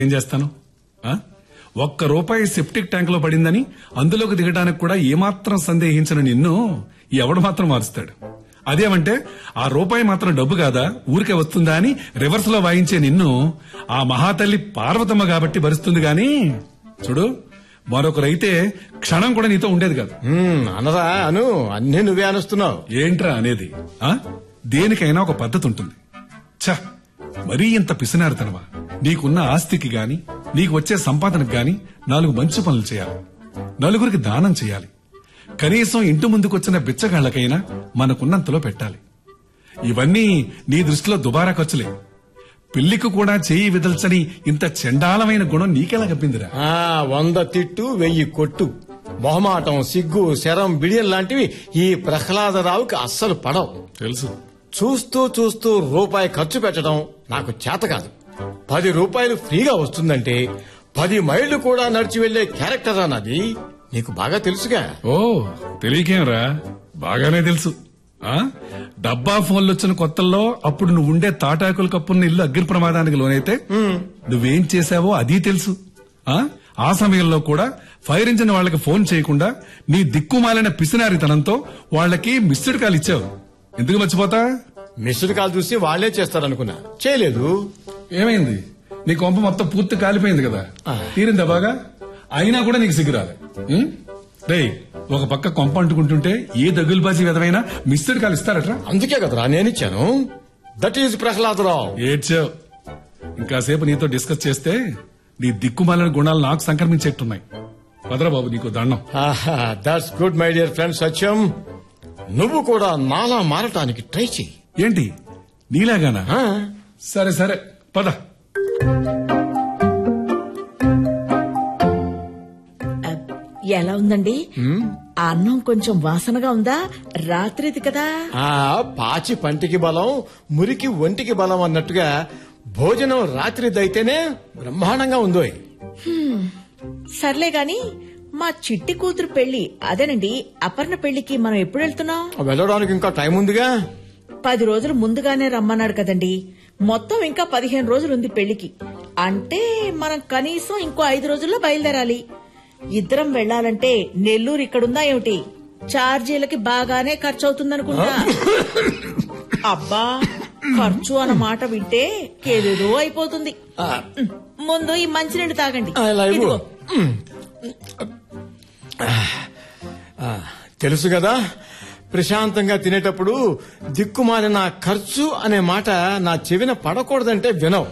ఏం చేస్తాను ఆ? ఒక్క రూపాయి సెప్టిక్ ట్యాంక్ లో పడిందని అందులోకి దిగడానికి కూడా ఏమాత్రం సందేహించిన నిన్ను ఎవడు మాత్రం మారుస్తాడు అదేమంటే ఆ రూపాయి మాత్రం డబ్బు కాదా ఊరికే వస్తుందా అని రివర్స్ లో వాయించే నిన్ను ఆ మహాతల్లి పార్వతమ్మ కాబట్టి భరిస్తుంది గాని చూడు మరొకరైతే క్షణం కూడా నీతో ఉండేది కాదు హ్మ్, అనరా అను అన్ని నువ్వే అనుస్తున్నావు ఏంట్రా అనేది ఆ దేనికైనా ఒక పద్ధతి ఉంటుంది ఛ మరీ ఇంత పిసినారుతనవా నీకున్న ఆస్తికి గాని నీకు వచ్చే సంపాదనకు గాని నాలుగు మంచి పనులు చేయాలి నలుగురికి దానం చేయాలి కనీసం ఇంటి ముందుకొచ్చిన బిచ్చగాళ్లకైనా మనకున్నంతలో పెట్టాలి ఇవన్నీ నీ దృష్టిలో దుబారా ఖర్చులే పెళ్లికి కూడా చేయి విదల్చని ఇంత చండాలమైన గుణం నీకెలా కప్పిందిరా ఆ వంద తిట్టు వెయ్యి కొట్టు మొహమాటం సిగ్గు శరం బిడియం లాంటివి ఈ ప్రహ్లాదరావుకి అస్సలు పడవు తెలుసు చూస్తూ చూస్తూ రూపాయి ఖర్చు పెట్టడం నాకు చేత కాదు పది రూపాయలు ఫ్రీగా వస్తుందంటే పది మైళ్లు కూడా నడిచి వెళ్లే క్యారెక్టర్ అన్నది నీకు బాగా తెలుసుగా ఓ తెలియకేంరా బాగానే తెలుసు ఆ డబ్బా ఫోన్లు వచ్చిన కొత్తల్లో అప్పుడు నువ్వు ఉండే తాటాకులు కప్పున్న ఇల్లు అగ్ని ప్రమాదానికి లోనైతే నువ్వేం చేశావో అది తెలుసు ఆ ఆ సమయంలో కూడా ఫైర్ ఇంజిన్ వాళ్ళకి ఫోన్ చేయకుండా నీ దిక్కుమాలిన పిసినారితనంతో వాళ్ళకి మిస్డ్ కాల్ ఇచ్చావు ఎందుకు మర్చిపోతా మిస్డ్ కాల్ చూసి వాళ్లే చేస్తారనుకున్నా చేయలేదు ఏమైంది నీ కొంప మొత్తం పూర్తి కాలిపోయింది కదా ఆ. తీరిందా బాగా అయినా కూడా నీకు సిగ్గురాలే ఉం? రేయ్ ఒక పక్క కొంప అంటుకుంటుంటే ఏ దగులుబాజీ విధమైన మిస్డ్ కాల్ ఇస్తారట్రా అందుకే కదరా నేనిచ్చాను దట్ ఈజ్ ప్రహ్లాదరావు ఏడ్చావు ఇంకాసేపు నీతో డిస్కస్ చేస్తే నీ దిక్కుమాలిన గుణాలు నాకు సంక్రమించేట్టున్నాయి వదరా బాబు నీకు దండం that's good my dear friend Satyam నువ్వు కూడా నాలా మారటానికి ట్రై చెయ్యి ఏంటి నీలాగానా ఆ? సరే సరే పద అబ్, ఎలా ఉందండి ఆ అన్నం కొంచెం వాసనగా ఉందా రాత్రిది కదా ఆ పాచి పంటికి బలం మురికి ఒంటికి బలం అన్నట్టుగా భోజనం రాత్రిదైతేనే బ్రహ్మాండంగా ఉందో సర్లే గాని మా చిట్టి కూతురు పెళ్లి అదేనండి అపర్ణ పెళ్లికి మనం ఎప్పుడు వెళ్తున్నాం వెళ్ళడానికి ఇంకా టైం ఉందిగా పది రోజులు ముందుగానే రమ్మన్నాడు కదండి మొత్తం ఇంకా పదిహేను రోజులు ఉంది పెళ్లికి అంటే మనం కనీసం ఇంకో ఐదు రోజుల్లో బయలుదేరాలి ఇద్దరం వెళ్లాలంటే నెల్లూరు ఇక్కడుందా ఏమిటి ఛార్జీలకి బాగానే ఖర్చు అవుతుందనుకుంటా అబ్బా ఖర్చు అన్న మాట వింటే ఏదేదో అయిపోతుంది ముందు ఈ మంచినీళ్ళు తాగండి ఆ, ఇలా ఇవ్వు. ఇదిగో. ఆ, తెలుసు కదా ప్రశాంతంగా తినేటప్పుడు దిక్కుమాలిన ఖర్చు అనే మాట నా చెవిన పడకూడదంటే వినవు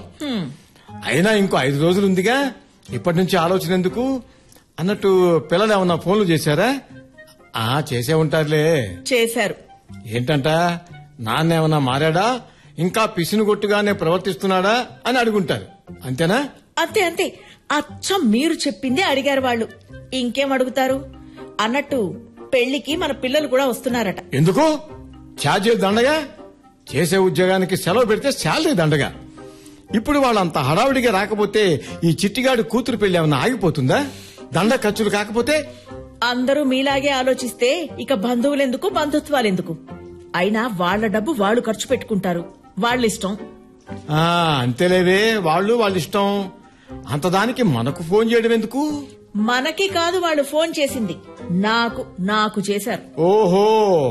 అయినా ఇంకో ఐదు రోజులు ఉందిగా ఇప్పటి నుంచి ఆలోచన ఎందుకు అన్నట్టు పిల్లలు ఏమన్నా ఫోన్లు చేశారా ఆ చేసే ఉంటారులే చేశారు ఏంటంట నాన్న ఏమన్నా మారాడా ఇంకా పిసినుగొట్టుగానే ప్రవర్తిస్తున్నాడా అని అడుగుంటారు అంతేనా అంతే అంతే అచ్చం మీరు చెప్పిందే అడిగారు వాళ్ళు ఇంకేం అడుగుతారు అన్నట్టు పెళ్లికి మన పిల్లలు కూడా వస్తున్నారట ఎందుకు ఛార్జీలు దండగా చేసే ఉద్యోగానికి సెలవు పెడితే శాలరీ దండగా ఇప్పుడు వాళ్ళంత హడావుడిగా రాకపోతే ఈ చిట్టిగాడి కూతురు పెళ్లి ఏమన్నా ఆగిపోతుందా దండ ఖర్చులు కాకపోతే అందరూ మీలాగే ఆలోచిస్తే ఇక బంధువులెందుకు బంధుత్వాలెందుకు అయినా వాళ్ళ డబ్బు వాళ్ళు ఖర్చు పెట్టుకుంటారు వాళ్ళ ఇష్టం ఆ అంతేలేవే వాళ్ళు వాళ్ళ ఇష్టం అంతదానికి మనకు ఫోన్ చేయడం ఎందుకు మనకి కాదు వాళ్ళు ఫోన్ చేసింది నాకు నాకు చేశారు ఓహో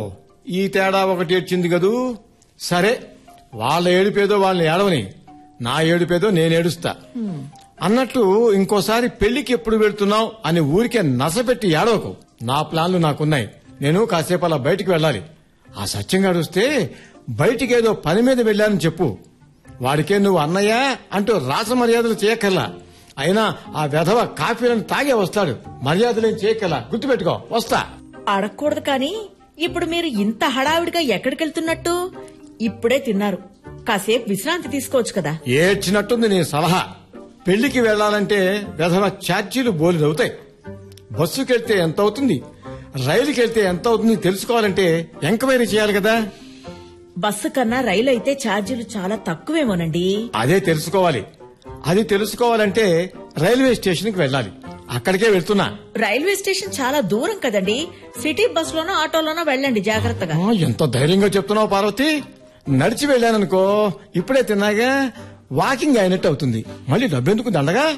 ఈ తేడా ఒకటి వచ్చింది కదూ సరే వాళ్ళ ఏడుపేదో వాళ్ళని ఏడవని నా ఏడుపేదో నేను ఏడుస్తా అన్నట్టు ఇంకోసారి పెళ్లికి ఎప్పుడు వెళ్తున్నావు అని ఊరికే నసపెట్టి ఏడవకు నా ప్లాన్లు నాకున్నాయి నేను కాసేపు అలా బయటికి వెళ్ళాలి ఆ సత్యంగాడు వస్తే బయటికేదో పని మీద వెళ్ళానని చెప్పు వాడికే నువ్వు అన్నయ్య అంటూ రాస మర్యాదలు చేయక్కర్లా అయినా ఆ వెధవ కాఫీలను తాగే వస్తాడు మర్యాదలేం చేయక్కర్లా గుర్తుపెట్టుకో వస్తా అడగకూడదు కానీ ఇప్పుడు మీరు ఇంత హడావిడిగా ఎక్కడికెళ్తున్నట్టు ఇప్పుడే తిన్నారు కాసేపు విశ్రాంతి తీసుకోవచ్చు కదా ఏడ్చినట్టుంది నీ సలహా పెళ్లికి వెళ్లాలంటే వెధవ ఛార్జీలు బోలెడవుతాయి బస్సుకెళ్తే ఎంత అవుతుంది రైలుకి వెళ్తే ఎంత అవుతుంది తెలుసుకోవాలంటే ఎంక్వైరీ చేయాలి కదా బస్సు కన్నా రైలు అయితే ఛార్జీలు చాలా తక్కువేమోనండి అదే తెలుసుకోవాలి అది తెలుసుకోవాలంటే రైల్వే స్టేషన్ కి వెళ్ళాలి అక్కడికే వెళ్తున్నా రైల్వే స్టేషన్ చాలా దూరం కదండి సిటీ బస్సులోనో ఆటోలోనో వెళ్ళండి జాగ్రత్తగా ఆ, ఎంత ధైర్యంగా చెప్తున్నావు పార్వతి నడిచి వెళ్ళాననుకో ఇప్పుడే తిన్నాగా వాకింగ్ అయినట్టు అవుతుంది మళ్ళీ డబ్బెందుకు దండగా